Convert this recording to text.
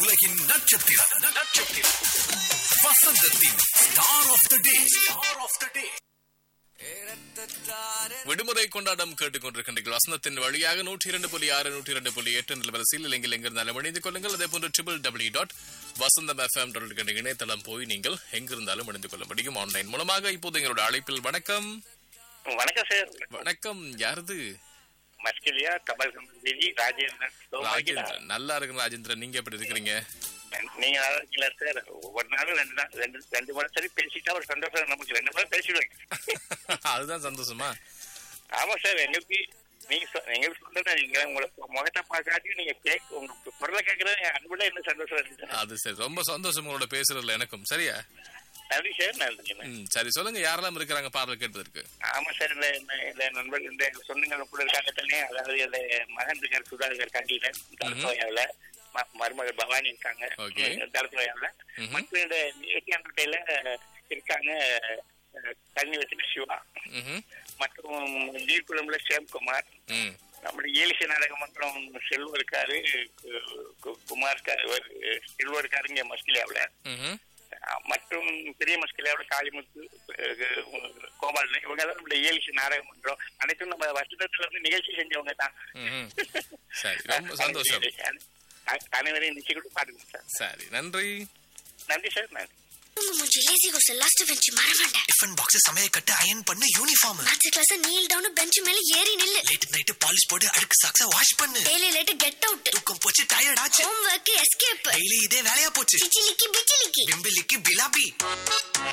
உலகின் நட்சத்திரம் நட்சத்திரம் வசந்தத்தின் star of the day star of the day விடுமுறை கொண்டாட்டம் கேட்டுக்கொண்டிருக்கின்றீர்கள் வசந்தத்தின் வழியாக நூற்றி இரண்டு புள்ளி ஆறு நூற்றி இரண்டு புள்ளி எட்டு நிலவரசில் இலங்கையில் எங்கிருந்தாலும் இணைந்து கொள்ளுங்கள் அதே போன்று triple W dot Vasantham FM dot இணையதளம் போய் நீங்கள் எங்கிருந்தாலும் இணைந்து கொள்ள முடியும் ஆன்லைன் மூலமாக இப்போது எங்களோட அழைப்பில் வணக்கம் வணக்கம் சார் வணக்கம் யாரது மஸ்கிலியா கமல் கம்பி ராஜேந்திரன் சோமாகிலா. ராஜேந்திரன் நல்லா இருக்கு ராஜேந்திரன் நீங்க எப்படி இருக்கிறீங்க நீங்க நல்லா இருக்கீங்களா சார் ஒரு நாள் ரெண்டு நாள் ரெண்டு ரெண்டு முறை சரி பேசிட்டா ஒரு சந்தோஷம் நமக்கு ரெண்டு முறை பேசிடுவேன் அதுதான் சந்தோஷமா ஆமா சார் எங்களுக்கு நீங்க சொ- எங்களுக்கு சொல்லுங்க நீங்க உங்களை முகத்தை பார்க்காட்டி நீங்க கேட்க உங்க குரலை கேட்கறது அன்புல என்ன சந்தோஷம் இருக்கு சார் அது சரி ரொம்ப சந்தோஷம் உங்களோட பேசுறதுல எனக்கும் சரியா நன்றி சார் நன்றி ம் சரி சொல்லுங்க யாரெல்லாம் இருக்கிறாங்க பாடல் கேட்பதற்கு ஆமா சார் இந்த இந்த- இந்த நண்பர்கள் இந்த சொந்தங்கள் கூட இருக்காங்க தானே அதாவது இந்த மகன் இருக்கார் சுதாகர் கண்டியில தலத்தோயாவில் மருமகள் பவானி இருக்காங்க Okay. தலத்தோயாவில் ம்ஹும். மற்றும் இந்த ஏடிஎம்டையில இருக்காங்க அஹ், தண்ணி வச்சுட்டு சிவா ம்ஹும். மற்றும் நீர்குளம்ல சிவகுமார் ம் நம்முடைய ஏலிசை நாடக மன்றம் செல்வம் இருக்காரு கு- கு- குமார் இருக்காரு இவர் செல்வம் இருக்காரு இங்க மஸ்கிலியாவில் ம்ஹும். மற்றும் பெரிய மஸ்கிலியாவோட காளிமுத்து அஹ், கோபால் இவங்க எல்லாம் நம்முடைய ஏலிசை நாடகம் மன்றம் அனைத்தும் நம்ம வருஷத்துல இருந்து நிகழ்ச்சி செஞ்சவங்க தான் ம்ஹும். சரி ரொம்ப சந்தோஷம் அனை- அனைவரையும் நிச்சயம் பாருங்க சார் சரி நன்றி நன்றி சார் நன்றி மூஞ்சி லேசி கோஸ் லாஸ்ட் பெஞ்ச் மறவேண்ட டிஃபன் பாக்ஸ் சமைய கட்டு அயன் பண்ணு uniform match class kneel down bench மேல ஏறி நில்லு லேட் நைட் பாலிஷ் போட்டு அழுக்கு சாக்ஸ வாஷ் பண்ணு டெய்லி லேட் கெட் அவுட் தூக்கம் போச்சு டயர்ட் ஆச்சு ஹோம் ஒர்க் எஸ்கேப் டெய்லி இதே வேலையா போச்சு சிச்சிலிக்கி பிச்சிலிக்கி பிம்பிலிக்கு பிலாபி